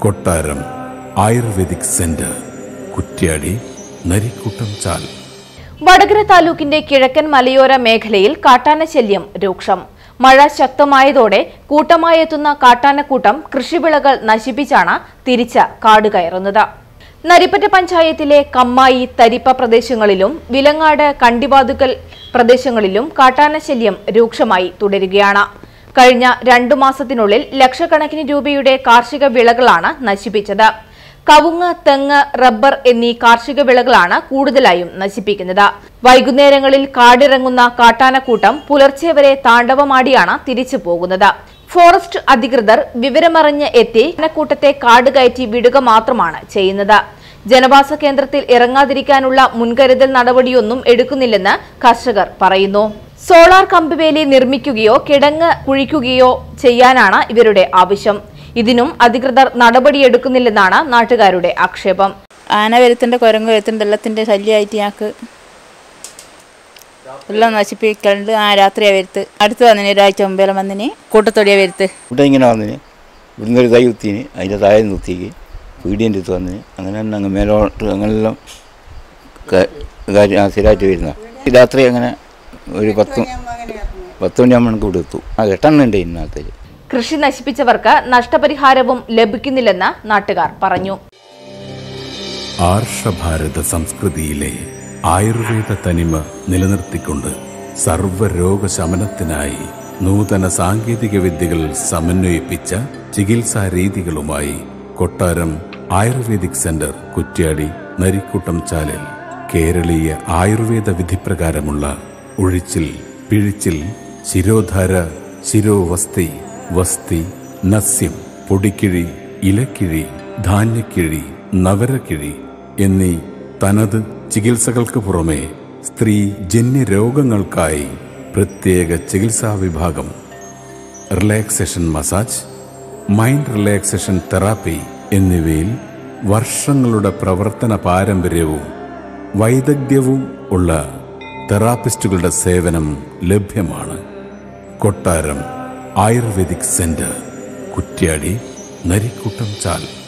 കൊട്ടാരം ആയുർവേദിക് സെന്റർ കുറ്റ്യാടി നരിക്കുട്ടം ചാൽ വടകര താലൂക്കിന്റെ കിഴക്കൻ മലയോര മേഖലയിൽ കാട്ടാനശല്യം രൂക്ഷം മഴ ശക്തമായതോടെ കൂട്ടമായി എത്തുന്ന കാട്ടാനക്കൂട്ടം കൃഷിവിളകൾ നശിപ്പിച്ചാണ് തിരിച്ച കാട് കയറുന്നത് നരിപ്പറ്റ പഞ്ചായത്തിലെ കമ്മായി തരിപ്പ പ്രദേശങ്ങളിലും വിലങ്ങാട് കണ്ടിവാതുക്കൽ പ്രദേശങ്ങളിലും കാട്ടാനശല്യം രൂക്ഷമായി തുടരുകയാണ് കഴിഞ്ഞ രണ്ടു മാസത്തിനുള്ളിൽ ലക്ഷക്കണക്കിന് രൂപയുടെ കാർഷിക വിളകളാണ് നശിപ്പിച്ചത് കവുങ്ങ് തെങ്ങ് റബ്ബർ എന്നീ കാർഷിക വിളകളാണ് കൂടുതലായും നശിപ്പിക്കുന്നത് വൈകുന്നേരങ്ങളിൽ കാടിറങ്ങുന്ന കാട്ടാനക്കൂട്ടം പുലർച്ചെ വരെ താണ്ഡവമാടിയാണ് തിരിച്ചു പോകുന്നത് ഫോറസ്റ്റ് അധികൃതർ വിവരമറിഞ്ഞ് എത്തി ആനക്കൂട്ടത്തെ കാട് കയറ്റി വിടുക മാത്രമാണ് ചെയ്യുന്നത് ജനവാസ കേന്ദ്രത്തിൽ ഇറങ്ങാതിരിക്കാനുള്ള മുൻകരുതൽ നടപടിയൊന്നും എടുക്കുന്നില്ലെന്ന് കർഷകർ പറയുന്നു സോളാർ കമ്പുവേലി നിർമ്മിക്കുകയോ കിടങ്ങ് കുഴിക്കുകയോ ചെയ്യാനാണ് ഇവരുടെ ആവശ്യം ഇതിനും അധികൃതർ നടപടിയെടുക്കുന്നില്ലെന്നാണ് നാട്ടുകാരുടെ ആക്ഷേപം ആന വരുത്തുണ്ട് കുരങ്ങ് വരുത്തുണ്ട് എല്ലാത്തിൻ്റെ ശല്യമായിട്ട് ഞങ്ങൾക്ക് എല്ലാം നശിപ്പിക്കലുണ്ട് ആ രാത്രിയാണ് വരുത്ത് അടുത്ത് വന്നിന് ഒരാഴ്ച മുമ്പേലും വന്നിന് കൂട്ടത്തൊടിയാണ് വരുത്ത് ഇവിടെ ഇങ്ങനെ വന്നിന് ഇവിടുന്ന് ഒരു തൈ കുത്തിന് അതിൻ്റെ താഴെ നിർത്തിക്ക് പീടിയൻ്റെ അടുത്ത് വന്നിന് അങ്ങനെ തന്നെ അങ്ങ് മേലോട്ട് അങ്ങനെല്ലാം ക- കാര്യം ആ സ്ഥിരമായിട്ട് വരുന്ന രാത്രി അങ്ങനെ ഒരു പത്ത് പത്ത് മണിയാകുമ്പോൾ നമുക്ക് ഇവിടെ എത്തും ആ എട്ടെണ്ണം ഉണ്ട് ഇന്നത്തേക്ക് കൃഷി നശിപ്പിച്ചവർക്ക് നഷ്ടപരിഹാരവും ലഭിക്കുന്നില്ലെന്ന് നാട്ടുകാർ പറഞ്ഞു ആർഷഭാരത സംസ്കൃതിയിലെ ആയുർവേദ തനിമ നിലനിർത്തിക്കൊണ്ട് സർവ്വരോഗശമനത്തിനായി നൂതന സാങ്കേതിക വിദ്യകൾ സമന്വയിപ്പിച്ച ചികിത്സാ രീതികളുമായി കൊട്ടാരം ആയുർവേദിക് സെന്റർ കുറ്റ്യാടി നരിക്കുട്ടം ചാലിൽ കേരളീയ ആയുർവേദ വിധിപ്രകാരമുള്ള ഒഴിച്ചിൽ പിഴിച്ചിൽ ശിരോധാര ശിരോവസ്തി വസ്തി നസ്യം പൊടിക്കിഴി ഇലക്കിഴി ധാന്യക്കിഴി നവരക്കിഴി എന്നീ തനത് ചികിത്സകൾക്ക് പുറമെ സ്ത്രീ ജന്യ രോഗങ്ങൾക്കായി പ്രത്യേക ചികിത്സാ വിഭാഗം relaxation massage mind relaxation therapy എന്നിവയിൽ വർഷങ്ങളുടെ പ്രവർത്തന പാരമ്പര്യവും വൈദഗ്ധ്യവും ഉള്ള തെറാപ്പിസ്റ്റുകളുടെ സേവനം ലഭ്യമാണ് കൊട്ടാരം ആയുർവേദിക് സെന്റർ കുറ്റ്യാടി നരിക്കുട്ടം ചാൽ